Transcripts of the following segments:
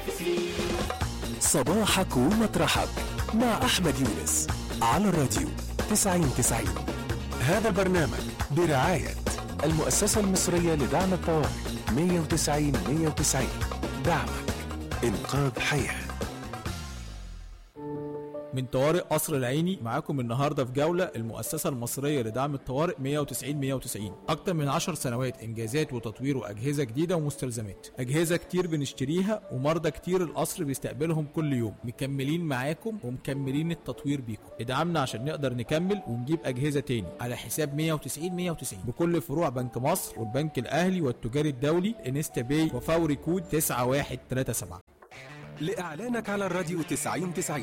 صباحك ومطرحك مع أحمد يونس على الراديو 90 90 هذا البرنامج برعاية المؤسسة المصرية لدعم الطوارئ 190 190 دعمك إنقاذ حياه من طوارئ قصر العيني معاكم النهارده في جوله المؤسسه المصريه لدعم الطوارئ 190 190 اكتر من 10 سنوات انجازات وتطوير واجهزه جديده ومستلزمات اجهزه كتير بنشتريها ومرضى كتير القصر بيستقبلهم كل يوم مكملين معاكم ومكملين التطوير بيكم ادعمنا عشان نقدر نكمل ونجيب اجهزه تاني على حساب 190 190 بكل فروع بنك مصر والبنك الاهلي والتجاري الدولي انستا باي وفوري كود 9137 لإعلانك على الراديو 90 90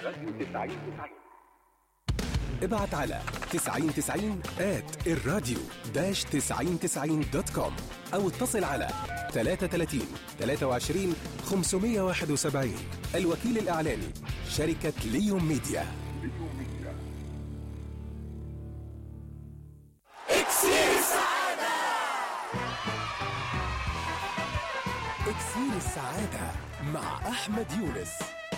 ابعت على 90 90 at الراديو داش 90 90 دوت كوم أو اتصل على 33 23 571 الوكيل الإعلاني شركة ليوم ميديا اكسير السعادة مع أحمد يونس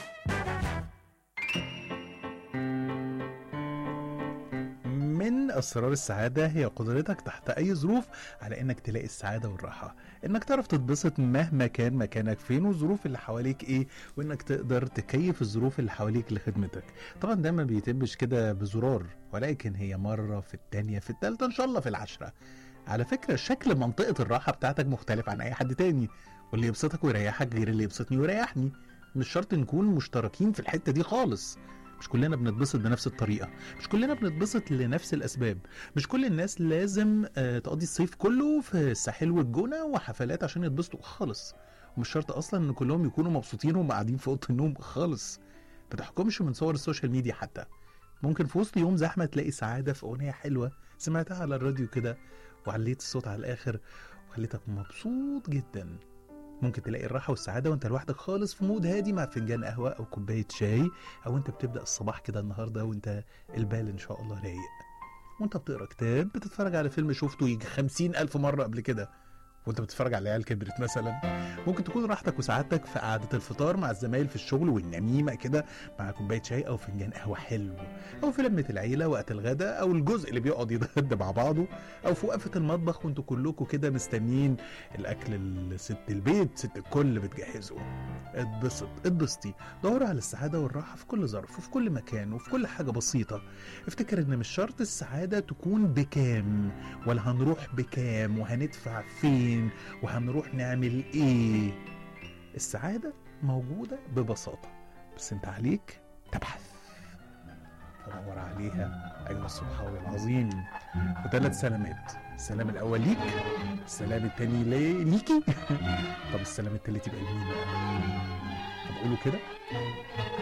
من اسرار السعاده هي قدرتك تحت اي ظروف على انك تلاقي السعاده والراحه انك تعرف تتبسط مهما كان مكانك فين والظروف اللي حواليك ايه وانك تقدر تكيف الظروف اللي حواليك لخدمتك طبعا ده ما بيتمش كده بزرار ولكن هي مره في التانية في التالتة ان شاء الله في العشرة على فكرة شكل منطقة الراحة بتاعتك مختلف عن أي حد تاني واللي يبسطك ويريحك غير اللي يبسطني ويريحني مش شرط نكون مشتركين في الحتة دي خالص مش كلنا بنتبسط بنفس الطريقة مش كلنا بنتبسط لنفس الأسباب مش كل الناس لازم آه، تقضي الصيف كله في الساحل والجونة وحفلات عشان يتبسطوا خالص ومش شرط أصلا إن كلهم يكونوا مبسوطين وهم قاعدين في أوضة النوم خالص ما تحكمش من صور السوشيال ميديا حتى ممكن في وسط يوم زحمة تلاقي سعادة في أغنية حلوة سمعتها على الراديو كده وعليت الصوت على الآخر وخليتك مبسوط جدا ممكن تلاقي الراحة والسعادة وانت لوحدك خالص في مود هادي مع فنجان قهوة أو كوباية شاي أو انت بتبدأ الصباح كده النهاردة وانت البال إن شاء الله رايق وانت بتقرا كتاب بتتفرج على فيلم شفته يجي خمسين ألف مرة قبل كده وانت بتتفرج على عيال كبرت مثلا ممكن تكون راحتك وسعادتك في قعدة الفطار مع الزمايل في الشغل والنميمة كده مع كوباية شاي أو فنجان قهوة حلو أو في لمة العيلة وقت الغداء أو الجزء اللي بيقعد يتغدى مع بعضه أو في وقفة المطبخ وانتوا كلكم كده مستنيين الأكل اللي ست البيت ست الكل بتجهزه اتبسط اتبسطي دور على السعادة والراحة في كل ظرف وفي كل مكان وفي كل حاجة بسيطة افتكر ان مش شرط السعادة تكون بكام ولا هنروح بكام وهندفع فين وهنروح نعمل ايه السعادة موجودة ببساطة بس انت عليك تبحث تدور عليها أيها الصبحاوي العظيم وثلاث سلامات السلام الأول ليك السلام التاني لي- ليكي طب السلام التالت يبقى لمين بقى طب قولوا كده